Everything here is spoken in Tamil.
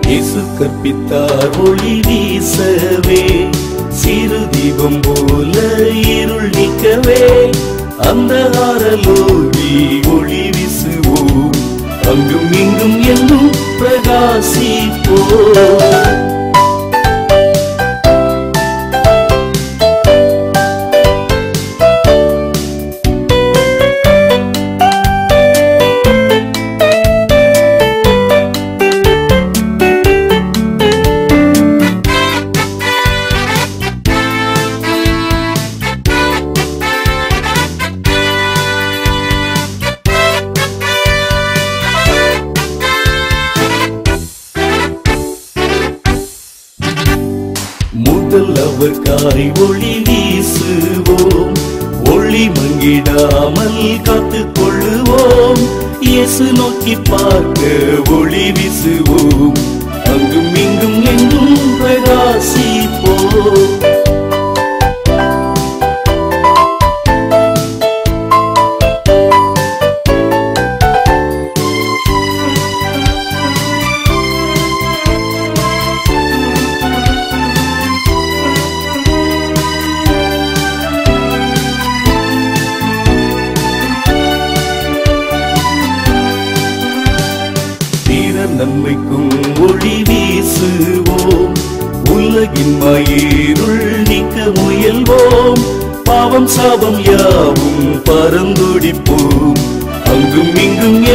இயேசு கற்பித்தார் ஒளி வீசவே சிறு தீபம் போல இருள் நீக்கவே அந்த ஆரலோடி ஒளி வீசுவோம் அங்கும் இங்கும் எங்கும் பிரகாசிப்போம் முதல் அவர்காய் ஒளி வீசுவோம் ஒளி மங்கிடாமல் காத்துக் கொள்ளுவோம் இயேசு நோக்கி பார்க்க ஒளி வீசுவோம் அங்கும் இங்கும் எங்கும் பிரகாசிப்போம் பிறர் நன்மைக்கும் ஒளி வீசுவோம் உலகின் மயிருள் நீக்க முயல்வோம் பாவம் சாபம் யாவும் பரந்துடிப்போம் அங்கும் இங்கும்